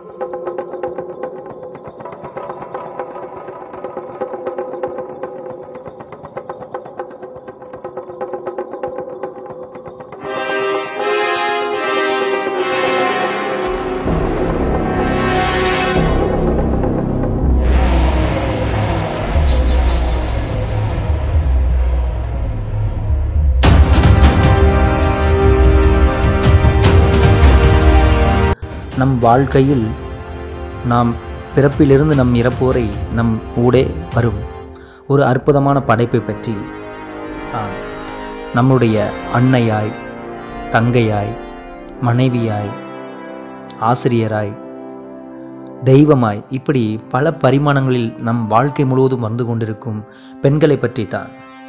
நம் வாழ்க்கையில் நாம் பிறப்பிலிருந்து நம் இறப்போரை நம் ஊடே வரும் ஒரு அற்புதமான படைப்பை பற்றி ஆ, நம்முடைய அன்னையாய் தங்கையாய் மனைவியாய் ஆசிரியராய் தெய்வமாய் இப்படி பல பரிமாணங்களில் நம் வாழ்க்கை முழுவதும் வந்து கொண்டிருக்கும் பெண்களை பற்றி தான்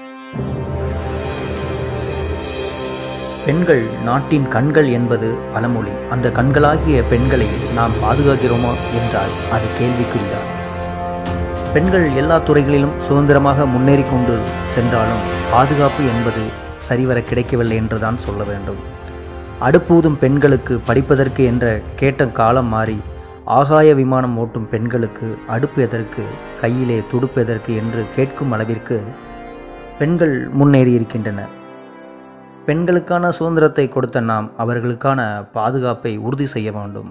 பெண்கள் நாட்டின் கண்கள் என்பது பழமொழி அந்த கண்களாகிய பெண்களை நாம் பாதுகாக்கிறோமா என்றால் அது கேள்விக்குறிதான் பெண்கள் எல்லா துறைகளிலும் சுதந்திரமாக முன்னேறி கொண்டு சென்றாலும் பாதுகாப்பு என்பது சரிவர கிடைக்கவில்லை என்றுதான் சொல்ல வேண்டும் அடுப்பூதும் பெண்களுக்கு படிப்பதற்கு என்ற கேட்ட காலம் மாறி ஆகாய விமானம் ஓட்டும் பெண்களுக்கு அடுப்பு எதற்கு கையிலே துடுப்பு எதற்கு என்று கேட்கும் அளவிற்கு பெண்கள் முன்னேறி இருக்கின்றனர் பெண்களுக்கான சுதந்திரத்தை கொடுத்த நாம் அவர்களுக்கான பாதுகாப்பை உறுதி செய்ய வேண்டும்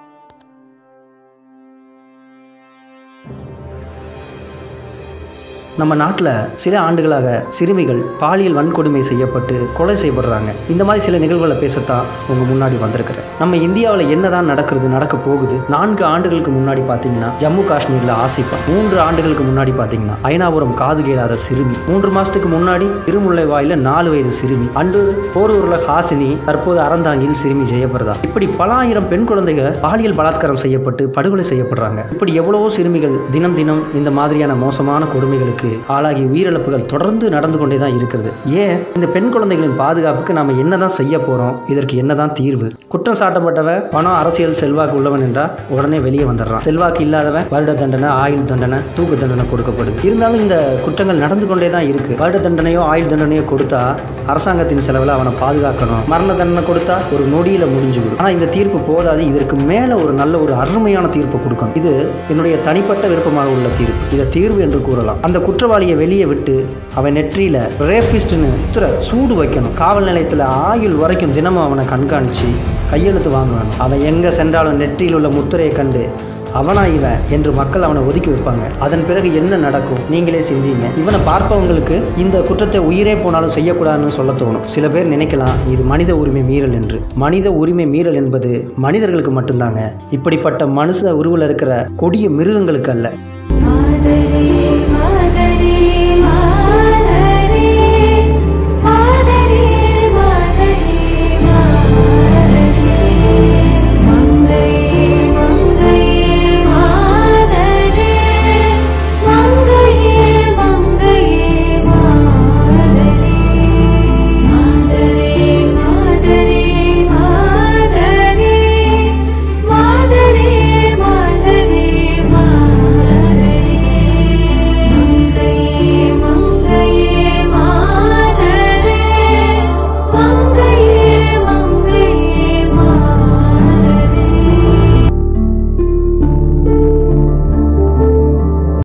நம்ம நாட்டில் சில ஆண்டுகளாக சிறுமிகள் பாலியல் வன்கொடுமை செய்யப்பட்டு கொலை செய்யப்படுறாங்க இந்த மாதிரி சில நிகழ்வுகளை பேசத்தான் உங்க முன்னாடி வந்திருக்கிறேன் நம்ம இந்தியாவில் என்னதான் நடக்கிறது நடக்க போகுது நான்கு ஆண்டுகளுக்கு முன்னாடி பார்த்தீங்கன்னா ஜம்மு காஷ்மீரில் ஆசிப்பா மூன்று ஆண்டுகளுக்கு முன்னாடி பார்த்தீங்கன்னா ஐநாபுரம் காது கேளாத சிறுமி மூன்று மாசத்துக்கு முன்னாடி திருமுல்லை வாயில நாலு வயது சிறுமி அன்று போரூர்ல ஹாசினி தற்போது அறந்தாங்கியில் சிறுமி ஜெயபிரதா இப்படி பல ஆயிரம் பெண் குழந்தைகள் பாலியல் பலாத்காரம் செய்யப்பட்டு படுகொலை செய்யப்படுறாங்க இப்படி எவ்வளவோ சிறுமிகள் தினம் தினம் இந்த மாதிரியான மோசமான கொடுமைகளுக்கு ஆளாகி உயிரிழப்புகள் தொடர்ந்து நடந்து கொண்டே தான் இருக்கிறது ஏன் இந்த பெண் குழந்தைகளின் பாதுகாப்புக்கு நாம என்னதான் செய்ய போறோம் இதற்கு என்னதான் தீர்வு குற்றம் சாட்டப்பட்டவன் பணம் அரசியல் செல்வாக்கு உள்ளவன் என்றா உடனே வெளியே வந்துடுறான் செல்வாக்கு இல்லாதவன் வருட தண்டனை ஆயுள் தண்டனை தூக்கு தண்டனை கொடுக்கப்படுது இருந்தாலும் இந்த குற்றங்கள் நடந்து கொண்டே தான் இருக்கு வருட தண்டனையோ ஆயுள் தண்டனையோ கொடுத்தா அரசாங்கத்தின் செலவில் அவனை பாதுகாக்கணும் மரண தண்டனை கொடுத்தா ஒரு நொடியில முடிஞ்சுவிடும் ஆனா இந்த தீர்ப்பு போதாது இதற்கு மேல ஒரு நல்ல ஒரு அருமையான தீர்ப்பு கொடுக்கணும் இது என்னுடைய தனிப்பட்ட விருப்பமாக உள்ள தீர்ப்பு இதை தீர்வு என்று கூறலாம் அந்த குற்றவாளியை வெளியே விட்டு அவன் நெற்றியில ரேபிஸ்ட்னு உத்தர சூடு வைக்கணும் காவல் நிலையத்தில் ஆயுள் வரைக்கும் தினமும் அவனை கண்காணிச்சு கையெழுத்து வாங்க வேணும் அவன் எங்க சென்றாலும் நெற்றியில் உள்ள முத்திரையை கண்டு அவனா இவன் என்று மக்கள் அவனை ஒதுக்கி வைப்பாங்க அதன் பிறகு என்ன நடக்கும் நீங்களே சிந்திங்க இவனை பார்ப்பவங்களுக்கு இந்த குற்றத்தை உயிரே போனாலும் செய்யக்கூடாதுன்னு சொல்ல தோணும் சில பேர் நினைக்கலாம் இது மனித உரிமை மீறல் என்று மனித உரிமை மீறல் என்பது மனிதர்களுக்கு மட்டும்தாங்க இப்படிப்பட்ட மனுஷ உருவில் இருக்கிற கொடிய மிருகங்களுக்கு அல்ல